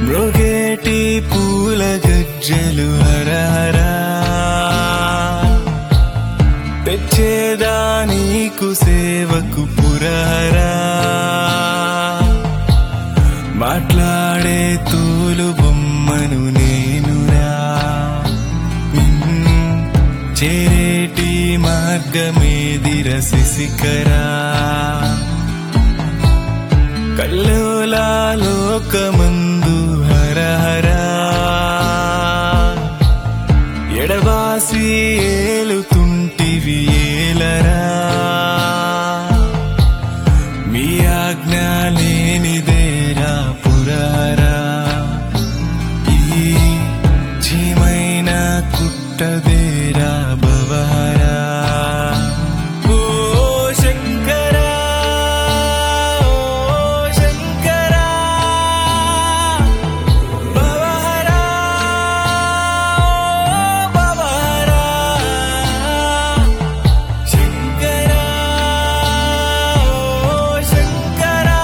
మృగేటి పూల గజ్జలు హరహరా తెచ్చేదా నీకు సేవకు పురహరా మాట్లాడే తోలు బొమ్మను నేనురా నిన్ను చేరేటి మార్గమేదిర శిశికరా కల్లోలా లోకమందు హరహరా ఎడబాసి ఏలుతుంటివి ఏలరా మీ ఆజ్ఞ లేనిదేరా పురారా ఈ చీమైన కుట్టదేరా బవరా ఓ శంకరా ఓ శంకరా బవరా ఓ బవరా శంకరా ఓ శంకరా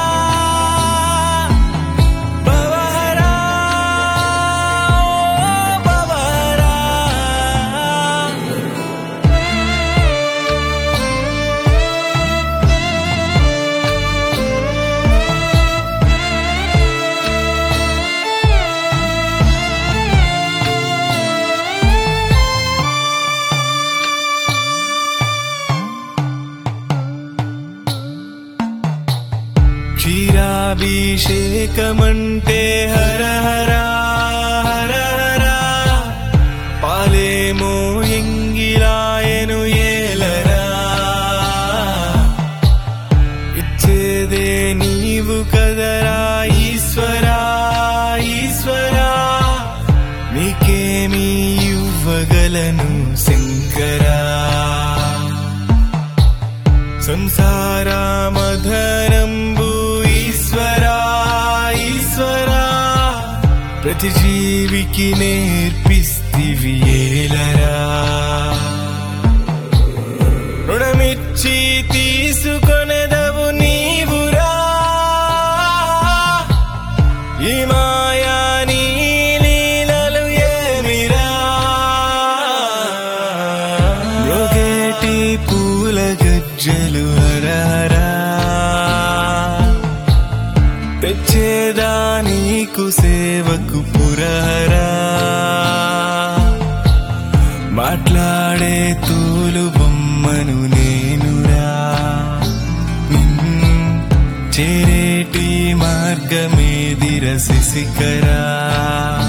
బవరా ఓ బవరా క్షీరాభిషేకమంటే హర హర హర హర పాలేమో ఎంగిలాయను ఏలరా ఇచ్చేదే నీవు కదరా ఈశ్వరా ఈశ్వరా నీకేమి ఇవ్వగలను శంకరా సంసార మధనంబు ఈశ్వరా ఈశ్వరా ప్రతి జీవికి నేర్పిస్తివి ఏలరా రుణమిచ్చి తీసుకొనెదవు నీవురా ఈ మాయా నీ లీలలు ఏమిరా మృగేటి పూల గజ్జలు హరహరా తెచ్చేదా నీకు సేవకు పురహరా మాట్లాడే తోలు బొమ్మను నేనురా నిన్ను చేరేటి మార్గమేదిర శిశికరా